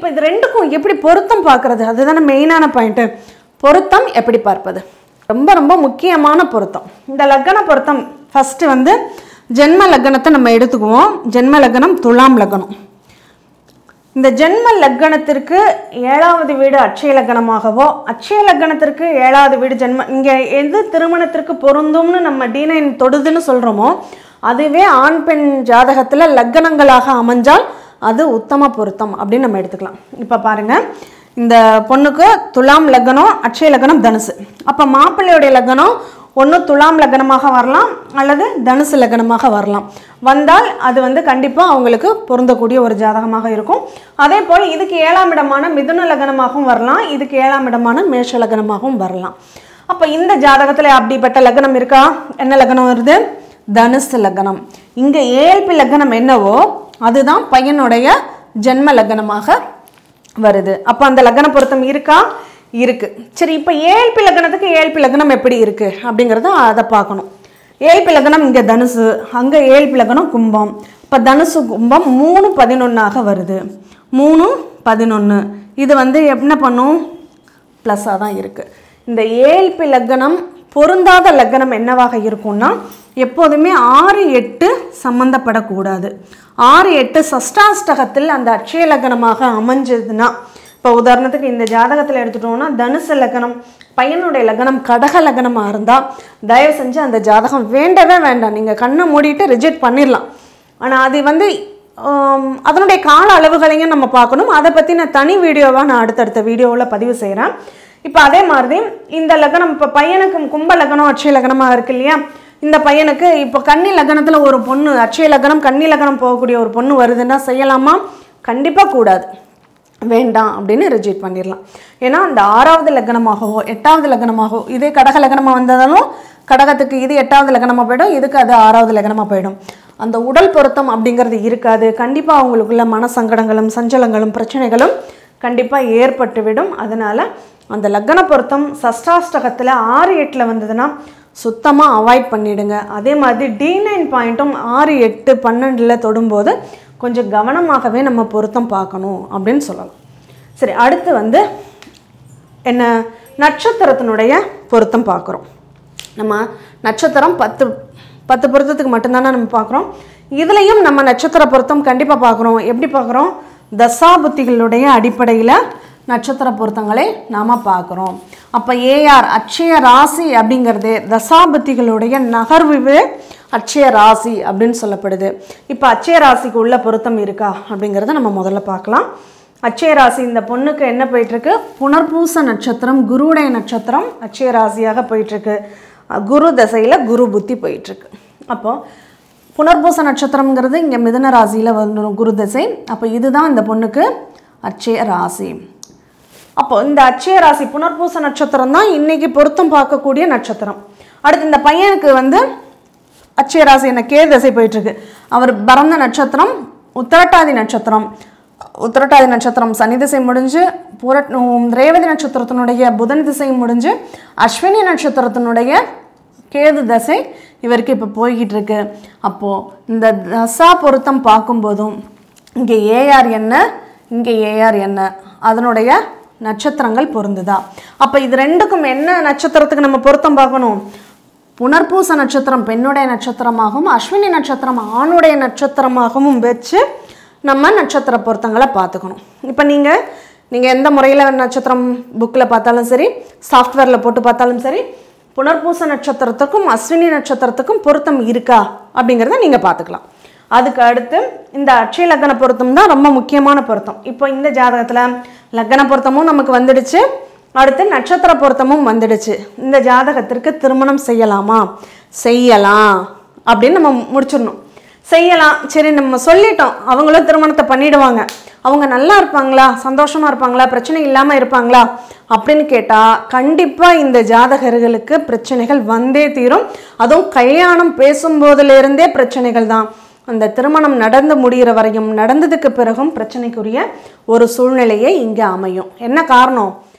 இப்போ இது ரெண்டுக்கும் எப்படி பொருத்தம் பார்க்கறது அதுதானே மெயினான பாயிண்ட்டு பொருத்தம் எப்படி பார்ப்பது ரொம்ப ரொம்ப முக்கியமான பொருத்தம் இந்த லக்கண பொருத்தம் ஃபஸ்ட்டு வந்து ஜென்ம லக்கணத்தை நம்ம எடுத்துக்குவோம் ஜென்ம லக்கணம் துலாம் லக்கணம் இந்த ஜென்ம லக்கணத்திற்கு ஏழாவது வீடு அட்சய லக்கணமாகவோ அட்சய லக்கணத்திற்கு ஏழாவது வீடு ஜென்ம இங்கே எது திருமணத்திற்கு பொருந்தும்னு நம்ம டி நைன் தொடுதுன்னு சொல்கிறோமோ அதுவே ஆண் பெண் ஜாதகத்தில் லக்கணங்களாக அமைஞ்சால் அது உத்தம பொருத்தம் அப்படின்னு நம்ம எடுத்துக்கலாம் இப்போ பாருங்கள் இந்த பொண்ணுக்கு துலாம் லக்னம் அட்சய லக்னம் தனுசு அப்போ மாப்பிள்ளையுடைய லக்னம் ஒன்று துலாம் லக்னமாக வரலாம் அல்லது தனுசு லக்னமாக வரலாம் வந்தால் அது வந்து கண்டிப்பாக அவங்களுக்கு பொருந்தக்கூடிய ஒரு ஜாதகமாக இருக்கும் அதே போல் இதுக்கு ஏழாம் இடமான மிதுன லக்னமாகவும் வரலாம் இதுக்கு ஏழாம் இடமான மேஷ லக்னமாகவும் வரலாம் அப்போ இந்த ஜாதகத்தில் அப்படிப்பட்ட லக்னம் இருக்கா என்ன லக்னம் வருது தனுசு லக்னம் இங்கே ஏழ்பி லக்னம் என்னவோ அதுதான் பையனுடைய ஜென்ம லக்னமாக வருது அப்போ அந்த லக்ன பொருத்தம் இருக்கா இருக்கு சரி இப்போ ஏழ்பி லக்னத்துக்கு ஏழ்பி லக்னம் எப்படி இருக்கு அப்படிங்கிறத அதை பார்க்கணும் ஏழ்பி லக்னம் இங்கே தனுசு அங்கே ஏழ்பி லக்னம் கும்பம் இப்போ தனுசு கும்பம் மூணு பதினொன்றாக வருது மூணு பதினொன்று இது வந்து என்ன பண்ணும் ப்ளஸ்ஸாக தான் இருக்குது இந்த ஏழ்பி லக்னம் பொருந்தாத லக்னம் என்னவாக இருக்கும்னா எப்போதுமே ஆறு எட்டு சம்மந்தப்படக்கூடாது ஆறு எட்டு சஷ்டாஷ்டகத்தில் அந்த அட்சய லக்னமாக அமைஞ்சதுன்னா இப்போ உதாரணத்துக்கு இந்த ஜாதகத்தில் எடுத்துட்டோம்னா தனுசு லக்னம் பையனுடைய லக்னம் கடக லக்னமாக இருந்தால் தயவு செஞ்சு அந்த ஜாதகம் வேண்டவே வேண்டாம் நீங்கள் கண்ணை மூடிட்டு ரிஜெக்ட் பண்ணிடலாம் ஆனால் அது வந்து ஆம், அதனுடைய கால அளவுகளையும் நம்ம பார்க்கணும் அதை பற்றின தனி வீடியோவாக நான் அடுத்தடுத்த வீடியோவில் பதிவு செய்கிறேன் இப்போ அதே மாதிரி இந்த லக்னம் இப்போ பையனுக்கு கும்ப லக்னம் அட்சய லக்னமாக இருக்கு இல்லையா இந்த பையனுக்கு இப்போ கன்னி லக்னத்தில் ஒரு பொண்ணு அட்சய லக்னம் கன்னி லக்னம் போகக்கூடிய ஒரு பொண்ணு வருதுன்னா செய்யலாமா கண்டிப்பாக கூடாது வேண்டாம் அப்படின்னு ரிஜெக்ட் பண்ணிடலாம் ஏன்னா அந்த ஆறாவது லக்னமாகவோ எட்டாவது லக்னமாகவோ இதே கடக லக்னமாக வந்ததாலும் கடகத்துக்கு இது எட்டாவது லக்னமாக போயிடும் இதுக்கு அது ஆறாவது லக்னமாக போயிடும் அந்த உடல் பொருத்தம் அப்படிங்கிறது இருக்காது கண்டிப்பாக அவங்களுக்குள்ள மனசங்கடங்களும் சஞ்சலங்களும் பிரச்சனைகளும் கண்டிப்பாக ஏற்பட்டுவிடும் அதனால் அந்த லக்ன பொருத்தம் சஷ்டாஷ்டகத்தில் ஆறு எட்டில் வந்ததுன்னா சுத்தமாக அவாய்ட் பண்ணிடுங்க அதே மாதிரி டி நைன் பாயிண்ட்டும் ஆறு எட்டு பன்னெண்டில் தொடும்போது கொஞ்சம் கவனமாகவே நம்ம பொருத்தம் பார்க்கணும் அப்படின்னு சொல்லலாம் சரி அடுத்து வந்து என்ன நட்சத்திரத்தினுடைய பொருத்தம் பார்க்குறோம் நம்ம நட்சத்திரம் பத்து பத்து பொருத்தத்துக்கு மட்டும்தானே நம்ம பார்க்குறோம் இதுலேயும் நம்ம நட்சத்திர பொருத்தம் கண்டிப்பாக பார்க்குறோம் எப்படி பார்க்குறோம் தசாபுத்திகளுடைய அடிப்படையில் நட்சத்திர பொருத்தங்களை நாம் பார்க்குறோம் அப்போ ஏஆர் அட்சய ராசி அப்படிங்கிறது தசாபுத்திகளுடைய நகர்வு அட்சய ராசி அப்படின்னு சொல்லப்படுது இப்போ அட்சய ராசிக்கு உள்ள பொருத்தம் இருக்கா அப்படிங்கிறத நம்ம முதல்ல பார்க்கலாம் அட்சய ராசி இந்த பொண்ணுக்கு என்ன போயிட்டுருக்கு புனர்பூச நட்சத்திரம் குருவுடைய நட்சத்திரம் அட்சய ராசியாக போயிட்டுருக்கு அஹ் குரு தசையில் குரு புத்தி போயிட்டுருக்கு அப்போது புனர்பூச நட்சத்திரம்ங்கிறது இங்கே மிதுன ராசியில் வந்துடும் குரு தசை அப்போ இதுதான் இந்த பொண்ணுக்கு அட்சய ராசி அப்போ இந்த அட்சய ராசி புனர்பூச நட்சத்திரம் தான் இன்னைக்கு பொருத்தம் பார்க்கக்கூடிய நட்சத்திரம் அடுத்து இந்த பையனுக்கு வந்து அட்சய ராசி என்ன கே தசை போயிட்டுருக்கு அவர் பிறந்த நட்சத்திரம் உத்திரட்டாதி நட்சத்திரம் உத்திரட்டாதி நட்சத்திரம் சனி திசை முடிஞ்சு புரட் உம், ரேவதி நட்சத்திரத்தினுடைய புதன் திசை முடிஞ்சு அஸ்வினி நட்சத்திரத்தினுடைய கேது தசை இவருக்கு இப்போ போய்கிட்டு இருக்கு அப்போது இந்த தசா பொருத்தம் பார்க்கும்போதும் இங்கே ஏஆர் என்ன இங்கே ஏஆர் என்ன அதனுடைய நட்சத்திரங்கள் பொருந்துதா அப்போ இது ரெண்டுக்கும் என்ன நட்சத்திரத்துக்கு நம்ம பொருத்தம் பார்க்கணும் புனர்பூச நட்சத்திரம் பெண்ணுடைய நட்சத்திரமாகவும் அஸ்வினி நட்சத்திரம் ஆணுடைய நட்சத்திரமாகவும் வச்சு நம்ம நட்சத்திர பொருத்தங்களை பார்த்துக்கணும் இப்போ நீங்கள் நீங்கள் எந்த முறையில் நட்சத்திரம் புக்கில் பார்த்தாலும் சரி சாஃப்ட்வேரில் போட்டு பார்த்தாலும் சரி புனர்பூச நட்சத்திரத்துக்கும் அஸ்வினி நட்சத்திரத்துக்கும் பொருத்தம் இருக்கா அப்படிங்கிறத நீங்கள் பார்த்துக்கலாம் அதுக்கு அடுத்து இந்த அட்சய லக்ன பொருத்தம் தான் ரொம்ப முக்கியமான பொருத்தம் இப்போ இந்த ஜாதகத்தில் லக்ன பொருத்தமும் நமக்கு வந்துடுச்சு அடுத்து நட்சத்திர பொருத்தமும் வந்துடுச்சு இந்த ஜாதகத்திற்கு திருமணம் செய்யலாமா செய்யலாம் அப்படின்னு நம்ம முடிச்சிடணும் செய்யலாம் சரி நம்ம சொல்லிட்டோம் அவங்களும் திருமணத்தை பண்ணிடுவாங்க அவங்க நல்லா இருப்பாங்களா சந்தோஷமா இருப்பாங்களா பிரச்சனை இல்லாமல் இருப்பாங்களா அப்படின்னு கேட்டால் கண்டிப்பாக இந்த ஜாதகர்களுக்கு பிரச்சனைகள் வந்தே தீரும் அதுவும் கல்யாணம் பேசும்போதிலிருந்தே பிரச்சனைகள் தான் அந்த திருமணம் நடந்து முடிகிற வரையும் நடந்ததுக்கு பிறகும் பிரச்சனைக்குரிய ஒரு சூழ்நிலையே இங்கே அமையும் என்ன காரணம்